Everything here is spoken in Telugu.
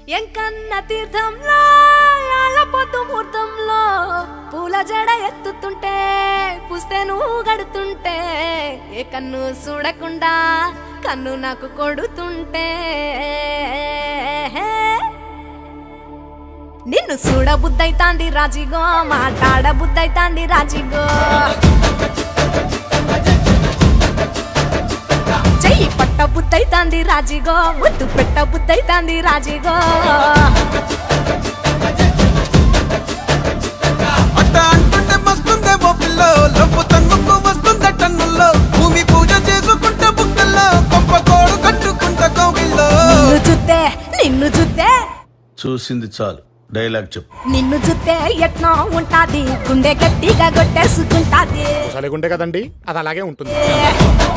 ఎంకన్న తీర్థంలో పొద్దు ముహూర్తంలో పూల జడ ఎత్తుతుంటే పుస్తే నువ్వు గడుతుంటే ఏ కన్ను చూడకుండా కన్ను నాకు కొడుతుంటే నిన్ను చూడ బుద్ధైతాంది రాజిగో మాట్లాడ బుద్ధైతాంది రాజిగో చెయ్యి పట్ట బుద్ధైతాంది రాజిగో ముద్దు పెట్ట బుద్ధైతాంది రాజిగో అట్ట అంటుంటే మస్తుందేమో పిల్లో లవ్వు తన్నుకు వస్తుందే టన్నుల్లో భూమి పూజ చేసుకుంటే బుక్కల్లో గొప్ప కోడు కట్టుకుంట కోవిల్లో నిన్ను చూస్తే నిన్ను చూస్తే చూసింది చాలు డైలాగ్ చెప్పు నిన్ను చూస్తే ఎట్నో ఉంటాది గుండె గట్టిగా కొట్టేసుకుంటాది చలిగుంటే కదండి అది అలాగే ఉంటుంది